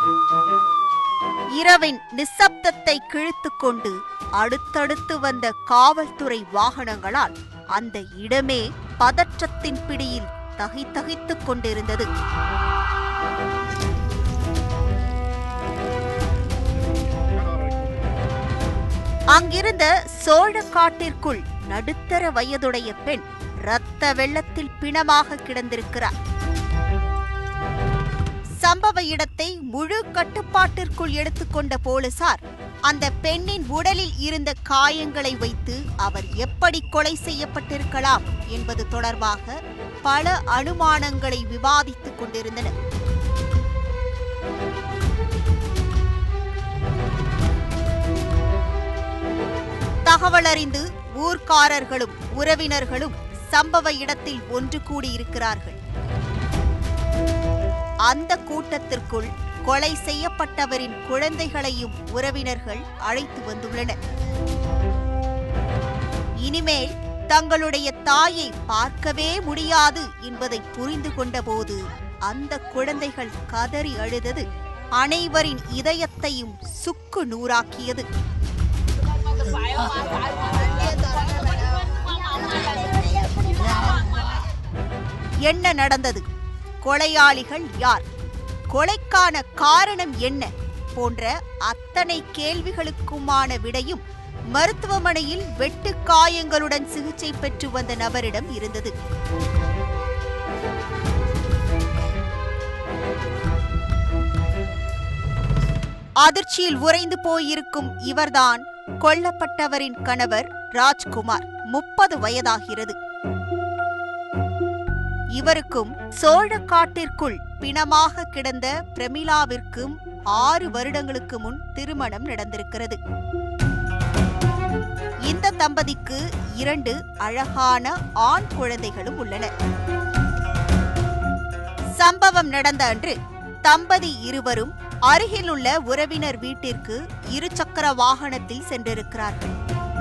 இரவின் நிசப்தத்தை கிழித்துக் கொண்டு அடுத்தடுத்து வந்த காவல்துறை வாகனங்களால் அந்த இடமே பதற்றத்தின் பிடியில் தகித்தகித்துக் கொண்டிருந்தது அங்கிருந்த சோழ காட்டிற்குள் நடுத்தர வயதுடைய பெண் இரத்த வெள்ளத்தில் பிணமாக கிடந்திருக்கிறார் சம்பவ இடத்தை முழு கட்டுப்பாட்டிற்குள் எடுத்துக்கொண்ட போலீசார் அந்த பெண்ணின் உடலில் இருந்த காயங்களை வைத்து அவர் எப்படி கொலை செய்யப்பட்டிருக்கலாம் என்பது தொடர்பாக பல அனுமானங்களை விவாதித்துக் கொண்டிருந்தனர் தகவல் அறிந்து ஊர்க்காரர்களும் உறவினர்களும் சம்பவ இடத்தில் ஒன்று கூடியிருக்கிறார்கள் அந்த கூட்டத்திற்குள் கொலை செய்யப்பட்டவரின் குழந்தைகளையும் உறவினர்கள் அழைத்து வந்துள்ளனர் இனிமேல் தங்களுடைய தாயை பார்க்கவே முடியாது என்பதை புரிந்து கொண்டபோது அந்த குழந்தைகள் கதறி அழுதது அனைவரின் இதயத்தையும் சுக்கு நூறாக்கியது என்ன நடந்தது கொலையாளிகள் யார் கொலைக்கான காரணம் என்ன போன்ற அத்தனை கேள்விகளுக்குமான விடையும் மருத்துவமனையில் வெட்டு காயங்களுடன் சிகிச்சை பெற்று வந்த நபரிடம் இருந்தது அதிர்ச்சியில் உறைந்து போயிருக்கும் இவர்தான் கொல்லப்பட்டவரின் கணவர் ராஜ்குமார் முப்பது வயதாகிறது இவருக்கும் சோழ காட்டிற்குள் பிணமாக கிடந்த பிரமிளாவிற்கும் ஆறு வருடங்களுக்கு முன் திருமணம் நடந்திருக்கிறது இந்த தம்பதிக்கு இரண்டு அழகான ஆண் குழந்தைகளும் உள்ளனர் சம்பவம் நடந்த அன்று தம்பதி இருவரும் அருகிலுள்ள உறவினர் வீட்டிற்கு இருசக்கர வாகனத்தில் சென்றிருக்கிறார்கள்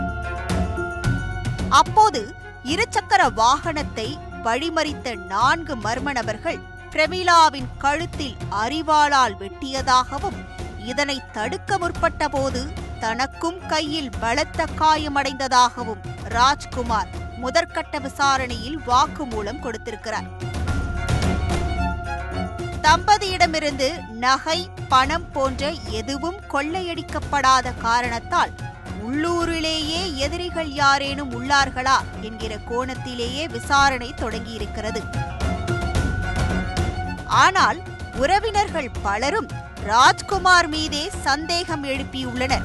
அப்போது இருசக்கர வாகனத்தை வழிமறித்த நான்கு மர்ம நபர்கள் பிரமிளாவின் கழுத்தில் அரிவாளால் வெட்டியதாகவும் இதனை தடுக்க முற்பட்டபோது தனக்கும் கையில் பலத்த காயமடைந்ததாகவும் ராஜ்குமார் முதற்கட்ட விசாரணையில் வாக்குமூலம் கொடுத்திருக்கிறார் தம்பதியிடமிருந்து நகை பணம் போன்ற எதுவும் கொள்ளையடிக்கப்படாத காரணத்தால் உள்ளூரிலேயே எதிரிகள் யாரேனும் உள்ளார்களா என்கிற கோணத்திலேயே விசாரணை தொடங்கியிருக்கிறது ஆனால் உறவினர்கள் பலரும் ராஜ்குமார் மீதே சந்தேகம் எழுப்பியுள்ளனர்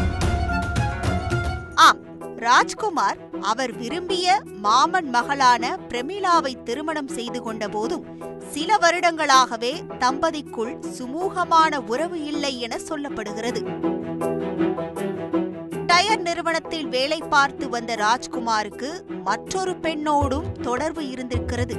ஆம் ராஜ்குமார் அவர் விரும்பிய மாமன் மகளான பிரமிளாவை திருமணம் செய்து கொண்ட போதும் சில வருடங்களாகவே தம்பதிக்குள் சுமூகமான உறவு இல்லை என சொல்லப்படுகிறது டயர் நிறுவனத்தில் வேலை பார்த்து வந்த ராஜ்குமாருக்கு மற்றொரு பெண்ணோடும் தொடர்பு இருந்திருக்கிறது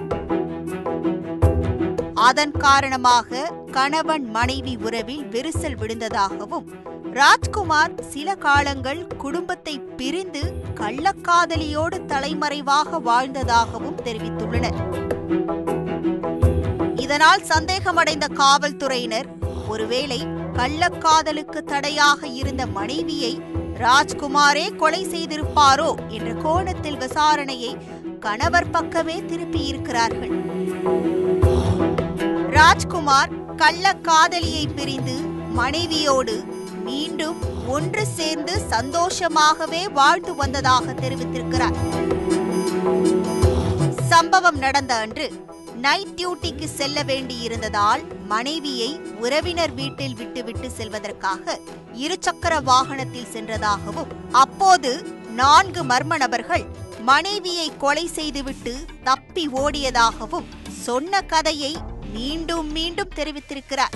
அதன் காரணமாக கணவன் மனைவி உறவில் விரிசல் விழுந்ததாகவும் ராஜ்குமார் சில காலங்கள் குடும்பத்தை பிரிந்து கள்ளக்காதலியோடு தலைமறைவாக வாழ்ந்ததாகவும் தெரிவித்துள்ளனர் இதனால் சந்தேகமடைந்த காவல்துறையினர் ஒருவேளை கள்ளக்காதலுக்கு தடையாக இருந்த மனைவியை ராஜ்குமாரே கொலை செய்திருப்பாரோ என்ற கோணத்தில் விசாரணையை கணவர் பக்கமே திருப்பியிருக்கிறார்கள் ராஜ்குமார் கள்ளக்காதலியை பிரிந்து மனைவியோடு மீண்டும் ஒன்று சேர்ந்து சந்தோஷமாகவே வாழ்ந்து வந்ததாக தெரிவித்திருக்கிறார் சம்பவம் நடந்த அன்று நைட் டியூட்டிக்கு செல்ல வேண்டியிருந்ததால் மனைவியை உறவினர் வீட்டில் விட்டுவிட்டு செல்வதற்காக இருசக்கர வாகனத்தில் சென்றதாகவும் அப்போது நான்கு மர்ம நபர்கள் மனைவியை கொலை செய்துவிட்டு தப்பி ஓடியதாகவும் சொன்ன கதையை மீண்டும் மீண்டும் தெரிவித்திருக்கிறார்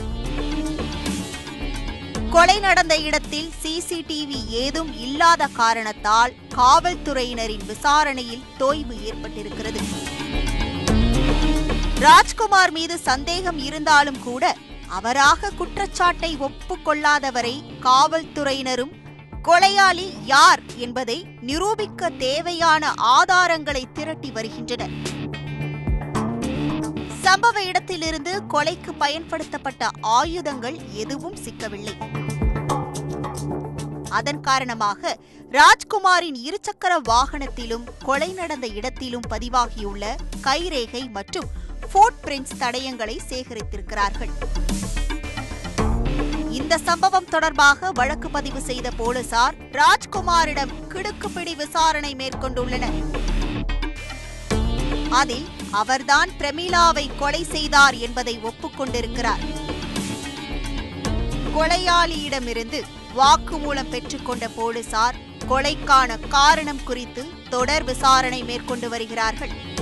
கொலை நடந்த இடத்தில் சிசிடிவி ஏதும் இல்லாத காரணத்தால் காவல்துறையினரின் விசாரணையில் தொய்வு ஏற்பட்டிருக்கிறது ராஜ்குமார் மீது சந்தேகம் இருந்தாலும் கூட அவராக குற்றச்சாட்டை ஒப்புக்கொள்ளாதவரை காவல்துறையினரும் கொலையாளி யார் என்பதை நிரூபிக்க தேவையான ஆதாரங்களை திரட்டி வருகின்றனர் சம்பவ இடத்திலிருந்து கொலைக்கு பயன்படுத்தப்பட்ட ஆயுதங்கள் எதுவும் சிக்கவில்லை அதன் காரணமாக ராஜ்குமாரின் இருசக்கர வாகனத்திலும் கொலை நடந்த இடத்திலும் பதிவாகியுள்ள கைரேகை மற்றும் ஃபோர்ட் பிரிண்ட்ஸ் தடயங்களை சேகரித்திருக்கிறார்கள் இந்த சம்பவம் தொடர்பாக வழக்கு பதிவு செய்த போலீசார் ராஜ்குமாரிடம் கிடுக்குப்பிடி விசாரணை மேற்கொண்டுள்ளனர் அதில் அவர்தான் பிரமிளாவை கொலை செய்தார் என்பதை ஒப்புக்கொண்டிருக்கிறார் கொலையாளியிடமிருந்து வாக்குமூலம் பெற்றுக்கொண்ட போலீசார் கொலைக்கான காரணம் குறித்து தொடர் விசாரணை மேற்கொண்டு வருகிறார்கள்